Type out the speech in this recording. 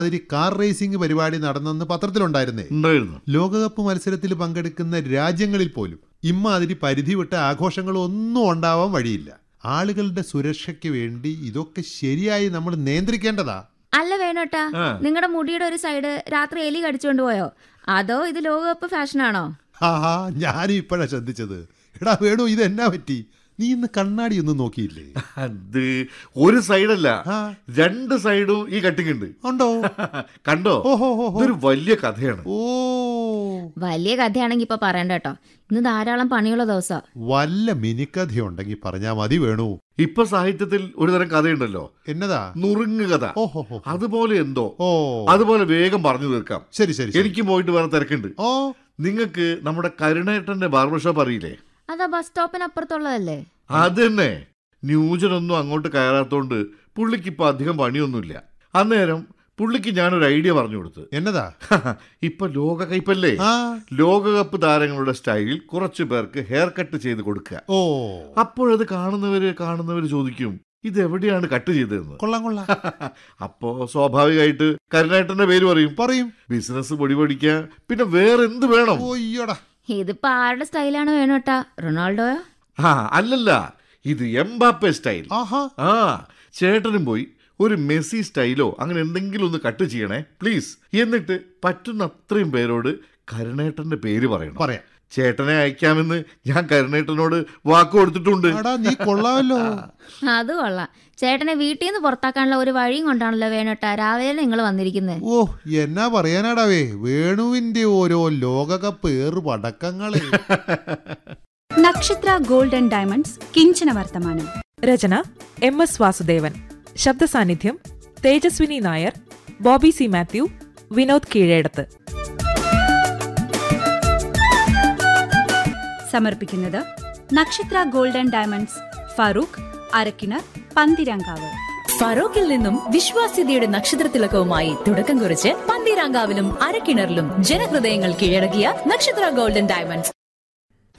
ഒരു car racing പരിപാടി നടന്നെന്ന് പത്രത്തിലുണ്ടായിരുന്നേ ഉണ്ടായിരുന്നു ലോകകപ്പ് മത്സരത്തിൽ പങ്കെടുക്കുന്ന രാജ്യങ്ങളിൽ പോലും ഇമ്മാതിരി പരിധി വിട്ട ആഘോഷങ്ങളൊന്നും ഉണ്ടാവാൻ വഴിയില്ല ആളുകളുടെ സുരക്ഷയ്ക്ക് വേണ്ടി ഇതൊക്കെ ശരിയായി നമ്മൾ നിയന്ത്രിക്കേണ്ടതാ അല്ല വേണോട്ടാ ആ. നിങ്ങളുടെ മുടിയുടെ ഒരു സൈഡ് രാത്രി എലി കടിച്ചോണ്ട് പോയോ അതോ ഇത് ലോകകപ്പ് ഫാഷനാണോ ആഹാ ഞാനും ഇപ്പോഴാ ശ്രദ്ധിച്ചത് എടാ വേണു ഇത് എന്നാ പറ്റി നീ ഇന്ന് കണ്ണാടി ഒന്നും നോക്കിയില്ലേ അത് ഒരു സൈഡല്ല ആ. രണ്ട് സൈഡും ഈ കട്ടിങ് ഉണ്ട് ഉണ്ടോ കണ്ടോ ഓഹോ ഹോ ഹോ. ഇതൊരു വലിയ കഥയാണ് ഓ വലിയ കഥയാണെങ്കി ഇപ്പൊ പറയണ്ട കേട്ടോ ഇന്ന് ധാരാളം പണിയുള്ള ദിവസാ വല്ല മിനിക്കഥയുണ്ടെങ്കിൽ പറഞ്ഞാ മതി വേണു ഇപ്പൊ സാഹിത്യത്തിൽ ഒരു തരം കഥയുണ്ടല്ലോ എന്നതാ നുറുങ്ങ് കഥ ഓഹോ ഹോ അതുപോലെ എന്തോ ഓ അതുപോലെ വേഗം പറഞ്ഞു തീർക്കാം ശരി ശരി ശരി. എനിക്ക് പോയിട്ട് വേറെ തിരക്കുണ്ട് ഓ നിങ്ങൾക്ക് നമ്മുടെ കരുണേട്ടന്റെ ബാർബർ ഷോപ്പ് അറിയില്ലേ അതാ ബസ് സ്റ്റോപ്പിനപ്പുറത്തുള്ളതല്ലേ അത് തന്നെ ന്യൂജനൊന്നും അങ്ങോട്ട് കയറാത്തോണ്ട് പുള്ളിക്ക് ഇപ്പൊ അധികം പണിയൊന്നുമില്ല അന്നേരം പുള്ളിക്ക് ഞാനൊരു ഐഡിയ പറഞ്ഞു കൊടുത്ത് എന്നതാ ഇപ്പൊ ലോക കൈപ്പല്ലേ ആ ലോകകപ്പ് താരങ്ങളുടെ സ്റ്റൈലിൽ കുറച്ചു പേർക്ക് ഹെയർ കട്ട് ചെയ്ത് കൊടുക്കുക ഓ അപ്പോഴത് കാണുന്നവര് കാണുന്നവര് ചോദിക്കും ഇത് എവിടെയാണ് കട്ട് ചെയ്തതെന്ന് കൊള്ളാം കൊള്ളാം അപ്പോ സ്വാഭാവികമായിട്ട് കരുണേട്ടന്റെ പേര് പറയും പറയും ബിസിനസ് പൊടി പൊടിക്കുക പിന്നെ വേറെ എന്ത് വേണം ഓയ്യോടാ ഇതിപ്പോ ആരുടെ സ്റ്റൈലാണ് വേണോട്ടാ റൊണാൾഡോയോ ആ അല്ലല്ല ഇത് എംബാപ്പെ സ്റ്റൈൽ ആഹാ ആ ചേട്ടനും പോയി ഒരു മെസ്സി സ്റ്റൈലോ അങ്ങനെ എന്തെങ്കിലും ഒന്ന് കട്ട് ചെയ്യണേ പ്ലീസ് എന്നിട്ട് പറ്റുന്ന അത്രയും പേരോട് കരുണേട്ടന്റെ പേര് പറയണം പറയാം ചേട്ടനെ അയക്കാമെന്ന് ഞാൻ കരുണേട്ടനോട് വാക്ക് കൊടുത്തിട്ടുണ്ട് എടാ നീ കൊള്ളാമല്ലോ അത് കൊള്ളാം ചേട്ടനെ വീട്ടിൽ നിന്ന് പുറത്താക്കാനുള്ള ഒരു വഴിയും കൊണ്ടാണല്ലോ വേണോട്ടാ രാവിലെ നിങ്ങൾ വന്നിരിക്കുന്നത് ഓ എന്നാ പറയാനാടാവേ വേണുവിന്റെ ഓരോ ലോകകപ്പ് ഏറ് പടക്കങ്ങളെ നക്ഷത്ര ഗോൾഡ് ആൻഡ് ഡയമണ്ട്സ് കിഞ്ചന വർത്തമാനം രചന എം എസ് വാസുദേവൻ ശബ്ദ സാന്നിധ്യം തേജസ്വിനി നായർ ബോബി സി മാത്യു വിനോദ് കീഴേടത്ത് സമർപ്പിക്കുന്നത് Nakshatra gold and diamonds Farook Arakkinar Panthirankavu ഫറോക്കിൽ നിന്നും വിശ്വാസ്യതയുടെ നക്ഷത്രത്തിലക്കവുമായി തുടക്കം കുറിച്ച് പന്തീരാങ്കാവിലും അരക്കിണറിലും ജനഹൃദയങ്ങൾ കീഴടക്കിയ നക്ഷത്ര ഗോൾഡൻ ഡയമണ്ട്സ്